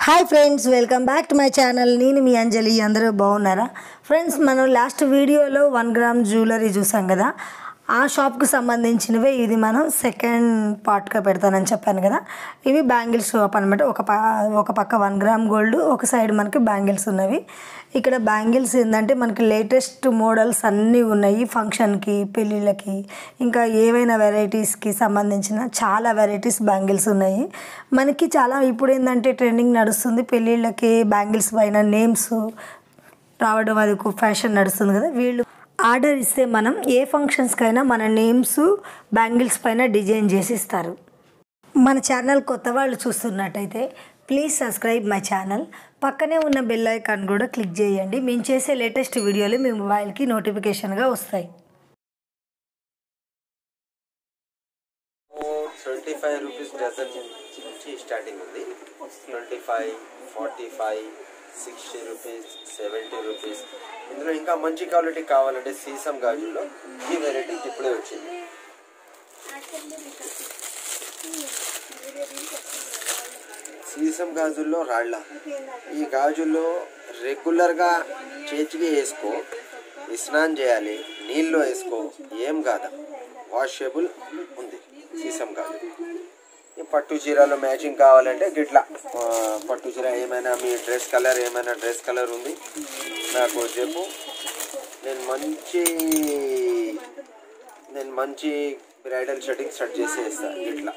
Hi friends welcome back to my channel నేను మీ అంజలి అందరూ బాగున్నారా ఫ్రెండ్స్ మనం లాస్ట్ వీడియోలో వన్ గ్రామ్ జ్యువెలరీ చూసాం కదా ఆ షాప్కి సంబంధించినవే ఇది మనం సెకండ్ పార్ట్గా పెడతానని చెప్పాను కదా ఇవి బ్యాంగిల్స్ షాప్ అనమాట ఒక ప ఒక పక్క వన్ గ్రామ్ గోల్డ్ ఒక సైడ్ మనకి బ్యాంగిల్స్ ఉన్నవి ఇక్కడ బ్యాంగిల్స్ ఏంటంటే మనకి లేటెస్ట్ మోడల్స్ అన్నీ ఉన్నాయి ఫంక్షన్కి పెళ్ళిళ్ళకి ఇంకా ఏవైనా వెరైటీస్కి సంబంధించిన చాలా వెరైటీస్ బ్యాంగిల్స్ ఉన్నాయి మనకి చాలా ఇప్పుడు ఏంటంటే ట్రెండింగ్ నడుస్తుంది పెళ్ళిళ్ళకి బ్యాంగిల్స్ పైన నేమ్స్ రావడం అది ఒక ఫ్యాషన్ నడుస్తుంది కదా వీళ్ళు ఆర్డర్ ఇస్తే మనం ఏ ఫంక్షన్స్కైనా మన నేమ్స్ బ్యాంగిల్స్ పైన డిజైన్ చేసి ఇస్తారు మన ఛానల్ కొత్త వాళ్ళు చూస్తున్నట్టయితే ప్లీజ్ సబ్స్క్రైబ్ మై ఛానల్ పక్కనే ఉన్న బెల్ ఐకాన్ కూడా క్లిక్ చేయండి మేము చేసే లేటెస్ట్ వీడియోలు మీ మొబైల్కి నోటిఫికేషన్గా వస్తాయి ట్వంటీ ఫైవ్ రూపీస్ డజన్ నుంచి స్టార్టింగ్ ఉంది twenty five forty five sixty rupees seventy rupees ఇందులో ఇంకా మంచి క్వాలిటీ కావాలంటే సీసం గాజుల్లో ఈ వెరైటీ ఇప్పుడే వచ్చింది సీసం గాజుల్లో రాళ్ళ ఈ గాజుల్లో రెగ్యులర్గా చేతికి వేసుకో స్నానం చేయాలి నీళ్ళు వేసుకో ఏం కాదా వాషబుల్ ఉంది సీసం గాజు ఈ పట్టు చీరలో మ్యాచింగ్ కావాలంటే గిట్లా ఆ, పట్టు చీర ఏమైనా మీ డ్రెస్ కలర్ ఏమైనా డ్రెస్ కలర్ ఉంది నాకు చెప్పు నేను మంచి నేను మంచి బ్రైడల్ షర్టింగ్ సెట్ చేసి ఇస్తాను ఇట్లా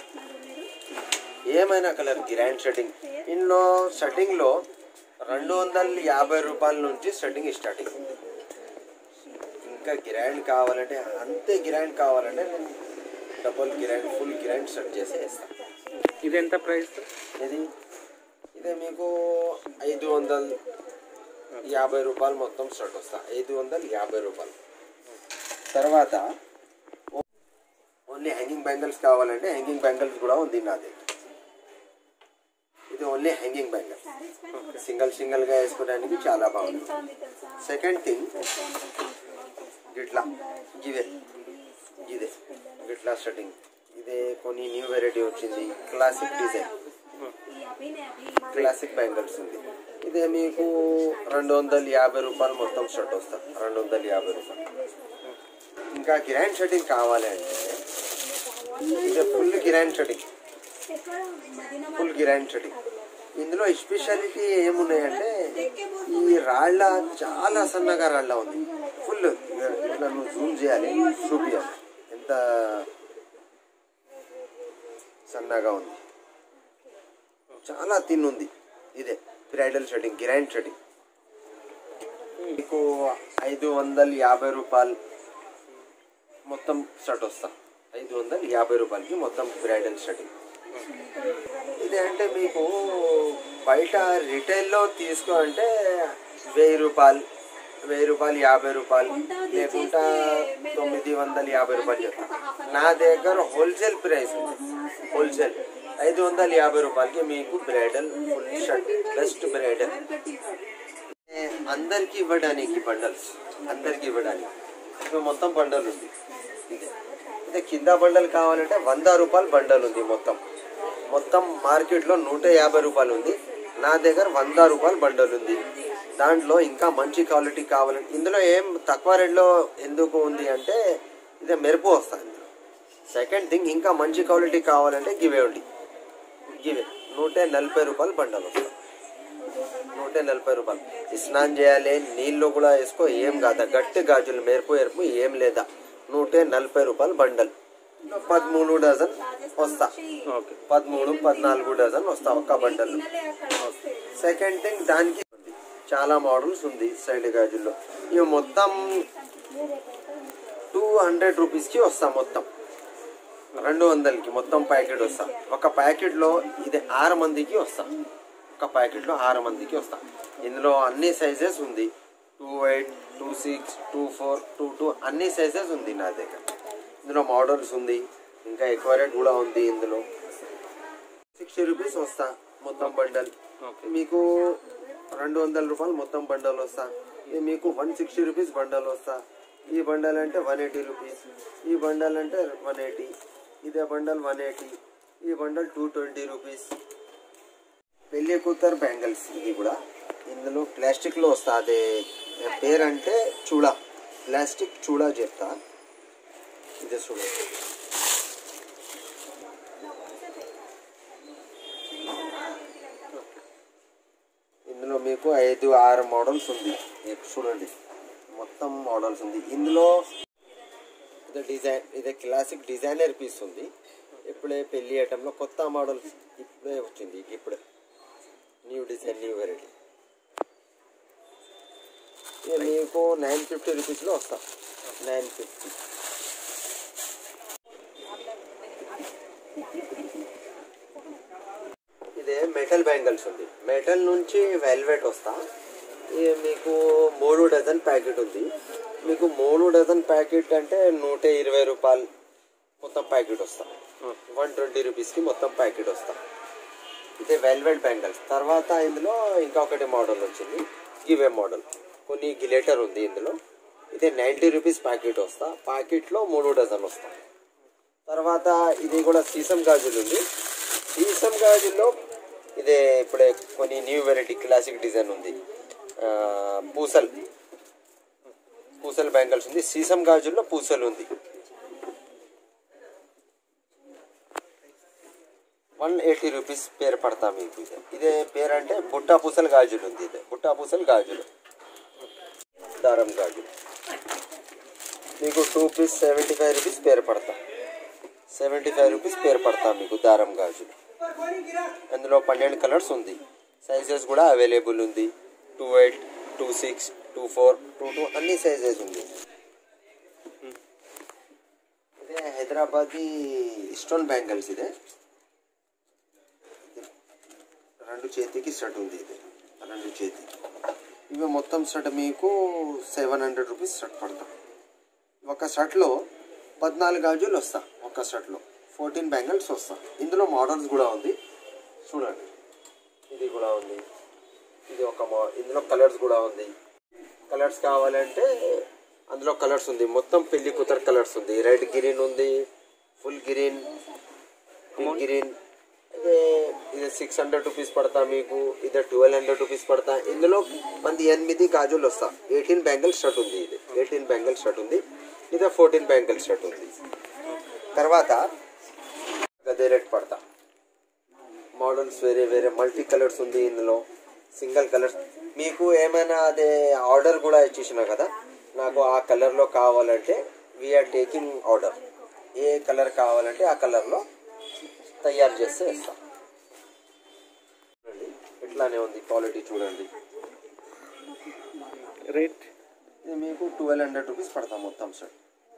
ఏమైనా కలర్ గ్రాండ్ సెట్టింగ్ ఇందులో సెట్టింగ్లో రెండు వందల యాభై రూపాయల నుంచి సెట్టింగ్ స్టార్టింగ్ ఉంది ఇంకా గ్రాండ్ కావాలంటే అంతే గ్రాండ్ కావాలంటే నేను double grand full grand set చేసి ఇస్తాను ఇది ఎంత ప్రైస్ ఇది ఇదే మీకు ఐదు వందల యాభై రూపాయలు మొత్తం షర్ట్ వస్తా ఐదు వందల యాభై రూపాయలు తర్వాత ఓన్లీ హ్యాంగింగ్ బ్యాంగిల్స్ కావాలంటే హ్యాంగింగ్ బ్యాంగిల్స్ కూడా ఉంది నా దగ్గర ఇది ఓన్లీ హ్యాంగింగ్ బ్యాంగిల్ సింగిల్ సింగిల్గా వేసుకోవడానికి చాలా బాగుంది సెకండ్ థింగ్ గిట్లా ఇదే ఇదే గిట్లా సెట్టింగ్ ఇదే కొన్ని న్యూ వెరైటీ వచ్చింది క్లాసిక్ డిజైన్ క్లాసిక్ బ్యాంగిల్స్ ఉంది ఇదే మీకు రెండు వందల యాభై రూపాయలు మొత్తం షర్ట్ వస్తుంది రెండు వందల యాభై రూపాయలు ఇంకా కిరాణ్ షర్టింగ్ కావాలి అంటే ఇదే ఫుల్ కిరాణ్ షర్టింగ్ ఫుల్ కిరాణ్ షర్టింగ్ ఇందులో స్పెషాలిటీ ఏమున్నాయంటే ఈ రాళ్ళ చాలా సన్నగా రాళ్ళ ఉంది ఫుల్ ఇట్లా నువ్వు జూమ్ చేయాలి చూపించాలి ఎంత సన్నగా ఉంది చాలా తిన్ ఉంది ఇదే బ్రైడల్ షర్టింగ్ గ్రాండ్ షర్టింగ్ మీకు ఐదు వందల యాభై రూపాయలు మొత్తం షర్ట్ వస్తా ఐదు వందల యాభై రూపాయలకి మొత్తం బ్రైడల్ షర్టింగ్ ఇది అంటే మీకు బయట రిటైల్లో తీసుకో అంటే వెయ్యి రూపాయలు వెయ్యి రూపాయలు యాభై రూపాయలు లేకుండా తొమ్మిది వందల యాభై రూపాయలు చెప్తా నా దగ్గర హోల్సేల్ ప్రైస్ ఉంది హోల్సేల్ ఐదు వందల యాభై రూపాయలకి మీకు bridal full shirt best bridal అందరికి ఇవ్వడానికి బండల్స్ అందరికి ఇవ్వడానికి ఇప్పుడు మొత్తం బండల్ ఉంది ఇదే ఇదే కింద బండల్ కావాలంటే వంద రూపాయలు బండల్ ఉంది మొత్తం మొత్తం మార్కెట్లో నూట యాభై రూపాయలు ఉంది నా దగ్గర వంద రూపాయలు బండల్ ఉంది దాంట్లో ఇంకా మంచి క్వాలిటీ కావాలంటే ఇందులో ఏం తక్కువ రేట్లో ఎందుకు ఉంది అంటే ఇదే మెరుపు వస్తుంది సెకండ్ థింగ్ ఇంకా మంచి క్వాలిటీ కావాలంటే గివే ఉంది గివే నూట నలభై రూపాయలు బండల్ వస్తుంది నూట నలభై రూపాయలు స్నానం చేయాలి నీళ్ళు కూడా వేసుకో ఏం కాదా గట్టి గాజులు మెరుపు ఎరుపు ఏం లేదా నూట నలభై రూపాయలు బండల్ పదమూడు డజన్ వస్తా ఓకే పదమూడు పద్నాలుగు డజన్ వస్తా ఒక్క బండల్ సెకండ్ థింగ్ దానికి ఉంది. చాలా మోడల్స్ ఉంది సైడ్ గాజుల్లో ఇవి మొత్తం టూ హండ్రెడ్ రూపీస్కి వస్తా మొత్తం రెండు వందలకి మొత్తం ప్యాకెట్ వస్తా ఒక ప్యాకెట్లో ఇది ఆరు మందికి వస్తా ఒక ప్యాకెట్లో ఆరు మందికి వస్తా ఇందులో అన్ని సైజెస్ ఉంది two eight two six two four two two అన్ని సైజెస్ ఉంది నా దగ్గర ఇందులో మోడల్స్ ఉంది ఇంకా ఎక్కువ రేట్ కూడా ఉంది ఇందులో సిక్స్టీ రూపీస్ వస్తా మొత్తం బండల్ ఓకే మీకు రెండు వందల రూపాయలు మొత్తం బండల్ వస్తా ఇది మీకు వన్ సిక్స్టీ రూపీస్ బండల్ వస్తా ఈ బండల్ అంటే వన్ ఎయిటీ రూపీస్ ఈ బండల్ అంటే వన్ ఎయిటీ ఇదే బండల్ వన్ ఎయిటీ ఈ బండల్ టూ ట్వంటీ రూపీస్ పెళ్లి కూతురు బ్యాంగిల్స్ ఇది కూడా ఇందులో ప్లాస్టిక్లో వస్తా అదే పేరంటే చూడా ప్లాస్టిక్ చూడా చెప్తా ఇదే చూడ ఇందులో మీకు ఐదు ఆరు మోడల్స్ ఉంది ఇది చూడండి మొత్తం మోడల్స్ ఉంది ఇందులో ఇది డిజైన్ ఇది క్లాసిక్ డిజైనర్ పీస్ ఉంది ఇప్పుడే పెళ్లి ఐటెంలో కొత్త మోడల్స్ ఇప్పుడే వచ్చింది ఇప్పుడే న్యూ డిజైన్ న్యూ వెరైటీ ఇది మీకు నైన్ ఫిఫ్టీ రూపీస్లో వస్తా నైన్ ఫిఫ్టీ ఇదే మెటల్ బ్యాంగిల్స్ ఉంది మెటల్ నుంచి వెల్వెట్ వస్తా ఇది మీకు మూడు డజన్ ప్యాకెట్ ఉంది మీకు మూడు డజన్ ప్యాకెట్ అంటే నూట ఇరవై రూపాయలు మొత్తం ప్యాకెట్ వస్తా వన్ ట్వంటీ రూపీస్కి మొత్తం ప్యాకెట్ వస్తా ఇదే వెల్వెట్ బ్యాంగిల్స్ తర్వాత ఇందులో ఇంకొకటి మోడల్ వచ్చింది గివే మోడల్ కొన్ని గిలేటర్ ఉంది ఇందులో ఇదే నైంటీ రూపీస్ ప్యాకెట్ వస్తా ప్యాకెట్లో మూడు డజన్ వస్తా తర్వాత ఇది కూడా సీసం గాజులు ఉంది సీసం గాజుల్లో ఇదే ఇప్పుడే కొన్ని న్యూ వెరైటీ క్లాసిక్ డిజైన్ ఉంది ఆ, పూసల్ పూసల్ బ్యాంగిల్స్ ఉంది సీసం గాజుల్లో పూసలు ఉంది వన్ ఎయిటీ రూపీస్ పేరు పడతా మీకు ఇదే ఇదే పేరు అంటే బుట్టా పూసలు గాజులు ఉంది ఇదే బుట్టా పూసలు గాజులు దారం గాజులు మీకు two piece seventy five rupees పేరు పడతా సెవెంటీ ఫైవ్ రూపీస్ పేరు పడతా మీకు దారం గాజులు అందులో పన్నెండు కలర్స్ ఉంది సైజెస్ కూడా అవైలబుల్ ఉంది two eight two six two four two two అన్ని సైజెస్ ఉంది ఇదే హైదరాబాదీ స్టోన్ బ్యాంగిల్స్ ఇదే రెండు చేతికి సెట్ ఉంది ఇది రెండు చేతి ఇవి మొత్తం సెట్ మీకు సెవెన్ హండ్రెడ్ రూపీస్ సెట్ పడతాం ఒక సెట్లో పద్నాలుగు గాజులు వస్తా ఒక సెట్లో ఫోర్టీన్ బ్యాంగిల్స్ వస్తా ఇందులో మోడల్స్ కూడా ఉంది చూడండి ఇది కూడా ఉంది ఇది ఒక మో ఇందులో కలర్స్ కూడా ఉంది కలర్స్ కావాలంటే అందులో కలర్స్ ఉంది మొత్తం పెళ్లి కూతురు కలర్స్ ఉంది రెడ్ గ్రీన్ ఉంది ఫుల్ గ్రీన్ పింక్ గ్రీన్ ఇదే ఇది సిక్స్ హండ్రెడ్ రూపీస్ పడతా మీకు ఇదే ట్వెల్వ్ హండ్రెడ్ రూపీస్ పడతా ఇందులో మంది ఎనిమిది గాజులు వస్తా ఎయిటీన్ బ్యాంగిల్ షర్ట్ ఉంది ఇది ఎయిటీన్ బ్యాంగిల్ షర్ట్ ఉంది ఇదే ఫోర్టీన్ బ్యాంగిల్ షర్ట్ ఉంది తర్వాత అదే రేట్ పడతా మోడల్స్ వేరే వేరే మల్టీ కలర్స్ ఉంది ఇందులో సింగిల్ కలర్స్ మీకు ఏమైనా అదే ఆర్డర్ కూడా ఇచ్చేసిన కదా నాకు ఆ కలర్లో కావాలంటే వీఆర్ టేకింగ్ ఆర్డర్ ఏ కలర్ కావాలంటే ఆ కలర్లో తయారు చేస్తే ఇస్తాం చూడండి ఇట్లానే ఉంది క్వాలిటీ చూడండి రేట్ ఇది మీకు ట్వెల్వ్ హండ్రెడ్ రూపీస్ పడతాం మొత్తం సార్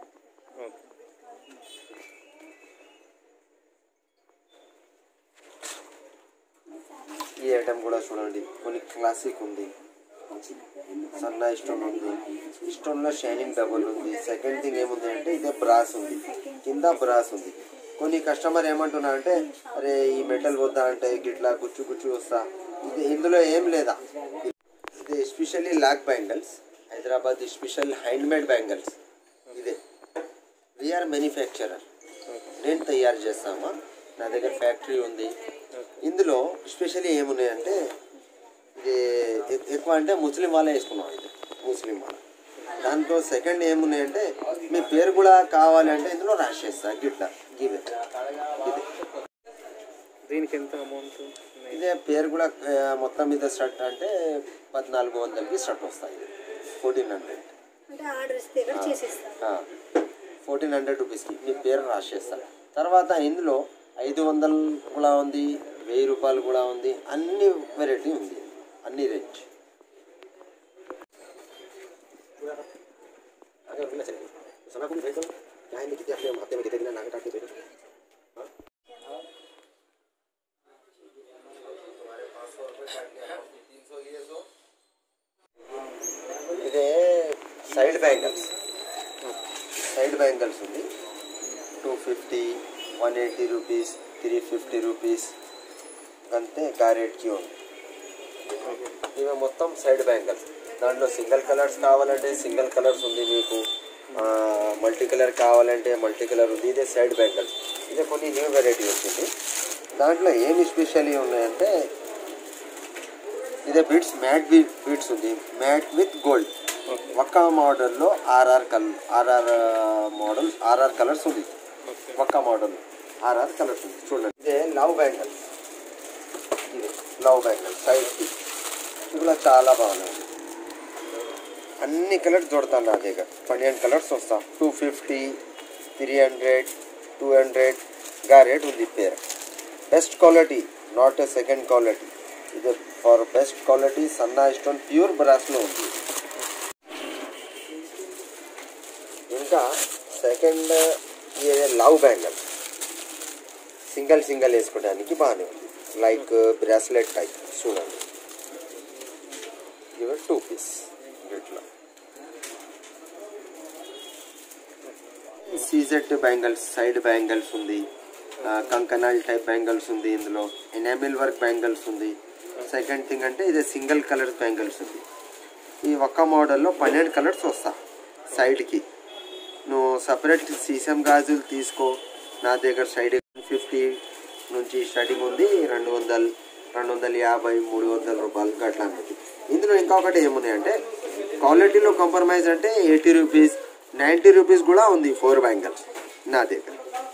ఈ ఐటమ్ కూడా చూడండి కొన్ని క్లాసిక్ ఉంది సన్న స్టోన్ ఉంది స్టోన్లో షైనింగ్ డబుల్ ఉంది సెకండ్ థింగ్ ఏముంది అంటే ఇదే బ్రాస్ ఉంది కింద బ్రాస్ ఉంది కొన్ని కస్టమర్ ఏమంటున్నా అంటే అరే ఈ మెటల్ వద్దా అంటే గిట్లా గుచ్చు గుచ్చు వస్తా ఇది ఇందులో ఏం లేదా ఇది especially lac bangles Hyderabad special hand made bangles ఇదే వీఆర్ మ్యానుఫ్యాక్చరర్ నేను తయారు చేస్తామా నా దగ్గర ఫ్యాక్టరీ ఉంది ఇందులో స్పెషల్లీ ఏమున్నాయంటే ఇది ఎ- ఎక్కువ అంటే ముస్లిం వాళ్ళే వేసుకున్నాం ఇది ముస్లిం వాళ్ళ దాంట్లో సెకండ్ ఏమున్నాయంటే మీ పేరు కూడా కావాలంటే ఇందులో రాసేస్తా గిట్లా గివే ఇది దీనికి ఎంత అమౌంట్ ఇదే పేరు కూడా ఆ, మొత్తం మీద షర్ట్ అంటే పద్నాలుగు వందలకి షర్ట్ వస్తాయి ఫోర్టీన్ హండ్రెడ్ అంటే ఆర్డర్ ఇస్తే ఇక్కడ చేసేస్తారు ఫోర్టీన్ హండ్రెడ్ రూపీస్కి మీ పేరు రాసేస్తారు తర్వాత ఇందులో ఐదు వందలు కూడా ఉంది వెయ్యి రూపాయలు కూడా ఉంది అన్ని వెరైటీ ఉంది అన్ని రేంజ్ ఇదే సైడ్ బ్యాంగిల్స్ సైడ్ బ్యాంగిల్స్ ఉంది two fifty one eighty rupees three fifty rupees అంతే రేట్కి ఉంది ఇవి మొత్తం సైడ్ బ్యాంగిల్స్ దాంట్లో సింగిల్ కలర్స్ కావాలంటే సింగిల్ కలర్స్ ఉంది మీకు మల్టీ కలర్ కావాలంటే మల్టీ కలర్ ఉంది ఇదే సైడ్ బ్యాంగిల్స్ ఇదే కొన్ని న్యూ వెరైటీ వచ్చింది దాంట్లో ఏమి స్పెషల్ ఉన్నాయంటే ఇదే బీట్స్ మ్యాట్ బీట్స్ ఉంది మ్యాట్ విత్ గోల్డ్ ఒక్క మోడల్లో RR colour RR model RR colours ఉంది ఒక్క మోడల్ ఆర్ఆర్ కలర్స్ ఉంది చూడండి ఇదే లవ్ బ్యాంగల్ ఇది లవ్ బ్యాంగల్ సైడ్కి ఇది కూడా చాలా బాగున్నాయి అన్ని కలర్స్ దొరుకుతాయి నా దగ్గర పన్నెండు కలర్స్ వస్తా two fifty three hundred two hundred గా రేట్ ఉంది పేరు best quality not a second quality ఇది ఫర్ బెస్ట్ క్వాలిటీ సన్నా స్టోన్ ప్యూర్ బ్రాస్లో ఉంది ఇంకా సెకండ్ ఇది లవ్ బ్యాంగల్ సింగల్ సింగల్ వేసుకోవడానికి బాగానే ఉంది లైక్ బ్రాస్లెట్ టైప్ చూడండి ఇవి టూ పీస్ ఇట్లా సీజెట్ బ్యాంగిల్స్ సైడ్ బ్యాంగిల్స్ ఉంది ఆ, కంకనాల్ టైప్ బ్యాంగిల్స్ ఉంది ఇందులో ఎనామిల్ వర్క్ బ్యాంగిల్స్ ఉంది సెకండ్ థింగ్ అంటే ఇది సింగిల్ కలర్ బ్యాంగిల్స్ ఉంది ఈ ఒక్క మోడల్లో పన్నెండు కలర్స్ వస్తా సైడ్కి నువ్వు సపరేట్ సీసం గాజులు తీసుకో నా దగ్గర సైడ్ ఫిఫ్టీ నుంచి స్టార్టింగ్ ఉంది రెండు వందలు రెండు వందల యాభై మూడు వందల రూపాయలు అట్లా ఉంది ఇందులో ఇంకొకటి ఏమున్నాయంటే క్వాలిటీలో కాంప్రమైజ్ అంటే ఎయిటీ రూపీస్ నైంటీ రూపీస్ కూడా ఉంది ఫోర్ బ్యాంగిల్స్ నా దగ్గర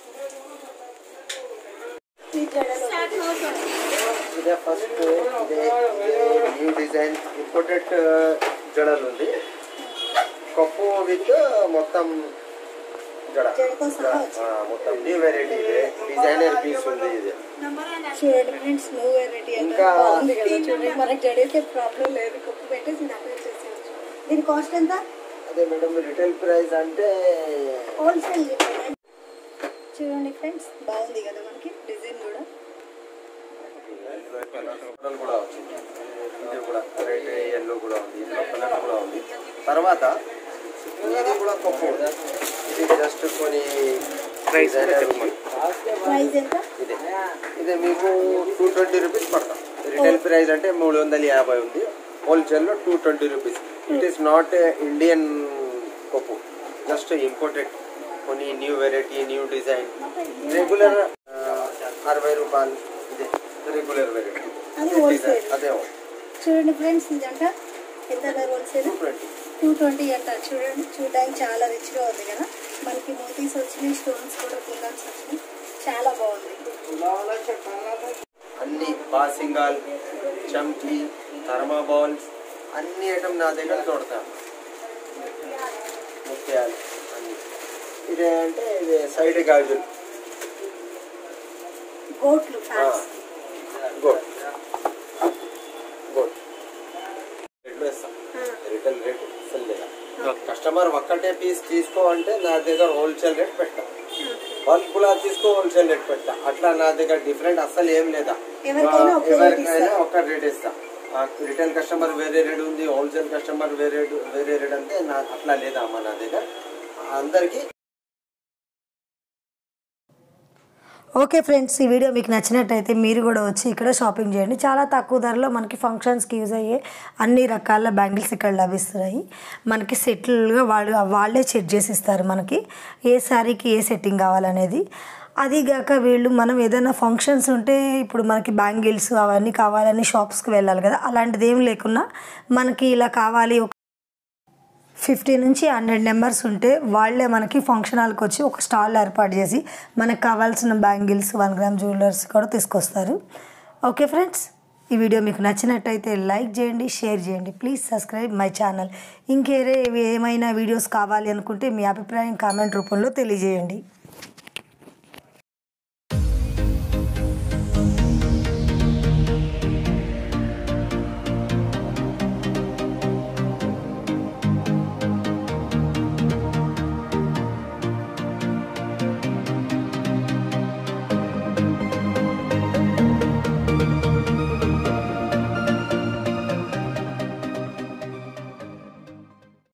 ఇదే ఫస్ట్ ఇదే న్యూ డిజైన్ ఇంపోర్టెడ్ జడలు ఉంది కప్పు విత్ మొత్తం జడ ఆ, మొత్తం న్యూ వెరైటీ ಇದೆ డిజైనర్ పీస్ ఉంది ఇది చూడండి ఫ్రెండ్స్ నో వెరైటీ అంటే ఇంకా- బాగుంది కదా చూడండి మనకి జడితే ప్రాబ్లం లేదు కుప్పు పెట్టేసి డబ్బులు చేసేయచ్చు దీని కాస్ట్ ఎంత అదే మేడం రిటైల్ ప్రైస్ అంటే హోల్సేల్ చూడంండి ఫ్రెండ్స్ బాగుంది కదా మనకి డిజైన్ కూడా కలర్ కూడా వచ్చింది ఇది కూడా రెడ్ ఎల్లో కూడా ఉంది ఇందులో కలర్ కూడా ఉంది తర్వాత ఇది కూడా కప్పు ఇది జస్ట్ కొన్ని ప్రైస్ designer చెప్పమని ప్రైస్ ఎంత ఇదే ఇదే మీకు టూ ట్వంటీ రూపీస్ పడతాం రిటైల్ ప్రైస్ అంటే మూడు వందల యాభై ఉంది హోల్సేల్లో two twenty rupees it is not Indian పప్పు జస్ట్ ఇంపోర్టెడ్ కొన్ని new variety new design regular అరవై రూపాయలు ఇదే రెగ్యులర్ వెరైటీ అది wholesale. అదే చూడండి ఫ్రెండ్స్ ఇదంట ఎంత wholesale two twenty two twenty అంట చూడండి చూడడానికి చాలా రిచ్గా ఉంది కదా మనకి మోతీస్ వచ్చినాయి స్టోన్స్ కూడా కుందన్స్ వచ్చినాయి చాలా బాగుంది అన్ని బాసింగాల్ చమ్కీ థర్మాబాల్స్ అన్ని ఐటమ్ నా దగ్గర దొరుకుతాయి ముత్యాలు అన్ని ఇదే అంటే ఇది సైడ్ గాజులు గోట్లు ఫ్యాన్స్ గుడ్ గుడ్ రేట్లో ఇస్తాం రిటైల్ రేట్ అసలు లేదా కస్టమర్ ఒక్కటే పీస్ తీసుకో అంటే నా దగ్గర హోల్సేల్ రేట్ పెట్టా బల్క్ కూడా తీసుకో హోల్సేల్ రేట్ పెట్టా అట్లా నా దగ్గర డిఫరెంట్ అస్సలు ఏం లేదా ఎవరికైనా ఒకే రేట్ ఎవరికైనా ఇస్తారా? ఒక రేట్ ఇస్తా రిటైల్ కస్టమర్ వేరే రేట్ ఉంది హోల్సేల్ కస్టమర్ వేరే వేరే రేట్ అంటే నా అట్లా లేదా అమ్మ నా దగ్గర అందరికీ ఓకే ఫ్రెండ్స్ ఈ వీడియో మీకు నచ్చినట్టయితే మీరు కూడా వచ్చి ఇక్కడ షాపింగ్ చేయండి చాలా తక్కువ ధరలో మనకి ఫంక్షన్స్కి యూజ్ అయ్యే అన్ని రకాల బ్యాంగిల్స్ ఇక్కడ లభిస్తున్నాయి మనకి సెటిల్గా వాళ్ళు వాళ్ళే సెట్ చేసి ఇస్తారు మనకి ఏ శారీకి ఏ సెట్టింగ్ కావాలనేది అదిగాక వీళ్ళు మనం ఏదైనా ఫంక్షన్స్ ఉంటే ఇప్పుడు మనకి బ్యాంగిల్స్ అవన్నీ కావాలని షాప్స్కి వెళ్ళాలి కదా అలాంటిది ఏం లేకున్నా మనకి ఇలా కావాలి ఒక ఫిఫ్టీ నుంచి హండ్రెడ్ నెంబర్స్ ఉంటే వాళ్ళే మనకి ఫంక్షన్ హాల్కి వచ్చి ఒక స్టాల్ ఏర్పాటు చేసి మనకు కావాల్సిన బ్యాంగిల్స్ వన్ గ్రామ్ జ్యువెలర్స్ కూడా తీసుకొస్తారు ఓకే ఫ్రెండ్స్ ఈ వీడియో మీకు నచ్చినట్టయితే లైక్ చేయండి షేర్ చేయండి ప్లీజ్ సబ్స్క్రైబ్ మై ఛానల్ ఇంకేరే ఏమైనా వీడియోస్ కావాలి అనుకుంటే మీ అభిప్రాయం కామెంట్ రూపంలో తెలియజేయండి